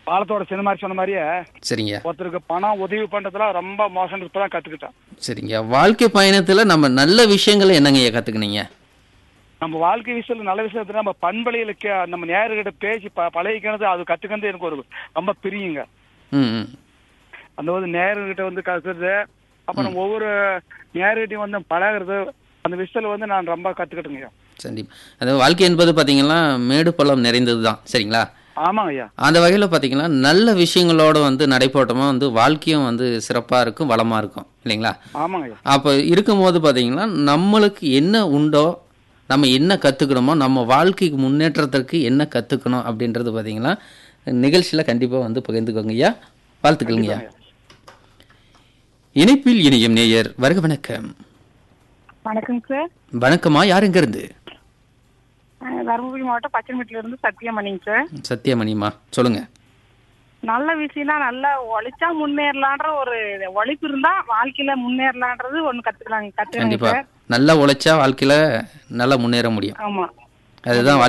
பாலத்தோட சின்ன மாதிரி சொன்ன மாதிரியே சரிங்க ஒருத்தருக்கு பணம் உதவி பண்றதுல ரொம்ப மோசம் இப்பதான் கத்துக்கிட்டேன் சரிங்க வாழ்க்கை பயணத்துல நம்ம நல்ல விஷயங்களை என்னங்க ஐயா கத்துக்கினீங்க நம்ம வாழ்க்கை விஷயத்துல நல்ல விஷயத்துல நம்ம பண்பலையில கே- நம்ம நேர்கிட்ட பேசி ப- பழகிக்கிறது அது கத்துக்கிறது எனக்கு ஒரு ரொம்ப பிரியுங்க ம் ம் அந்த வந்து நேர்கிட்ட வந்து கத்துறது அப்புறம் ஒவ்வொரு நேர்கிட்டையும் வந்து பழகுறது அந்த விஷயத்துல வந்து நான் ரொம்ப கத்துக்கிட்டுங்க சரி அது வாழ்க்கை என்பது பார்த்தீங்கன்னா மேடு பள்ளம் நிறைந்தது தான் சரிங்களா ஆமாங்க ஐயா அந்த வகையில் பார்த்தீங்கன்னா நல்ல விஷயங்களோட வந்து நடைபோட்டமா வந்து வாழ்க்கையும் வந்து சிறப்பாக இருக்கும் வளமாக இருக்கும் இல்லைங்களா ஆமாங்க ஐயா அப்போ இருக்கும்போது பார்த்தீங்கன்னா நம்மளுக்கு என்ன உண்டோ நம்ம என்ன கற்றுக்கணுமோ நம்ம வாழ்க்கைக்கு முன்னேற்றத்திற்கு என்ன கற்றுக்கணும் அப்படின்றது பார்த்தீங்கன்னா நிகழ்ச்சியில் கண்டிப்பாக வந்து பகிர்ந்துக்கோங்க ஐயா வாழ்த்துக்கள்ங்க ஐயா இணைப்பில் இணையும் நேயர் வருக வணக்கம் வணக்கங்க சார் வணக்கம்மா யாருங்க இருந்து அஹ் தருமபுரி மாவட்டம் பச்சைமேட்டில இருந்து சத்தியமணிங்க சார் சத்யமணிமா சொல்லுங்க நல்ல விஷயம்னா நல்லா உழைச்சா முன்னேறலான்ற ஒரு உழைப்பு இருந்தா வாழ்க்கையில முன்னேறலான்றது ஒண்ணு கத்துக்கலாங்க கத்துக்கலாங்க கண்டிப்பா சார் நல்லா உழைச்சா வாழ்க்கையில நல்லா முன்னேற முடியும் ஆமா அதுதான்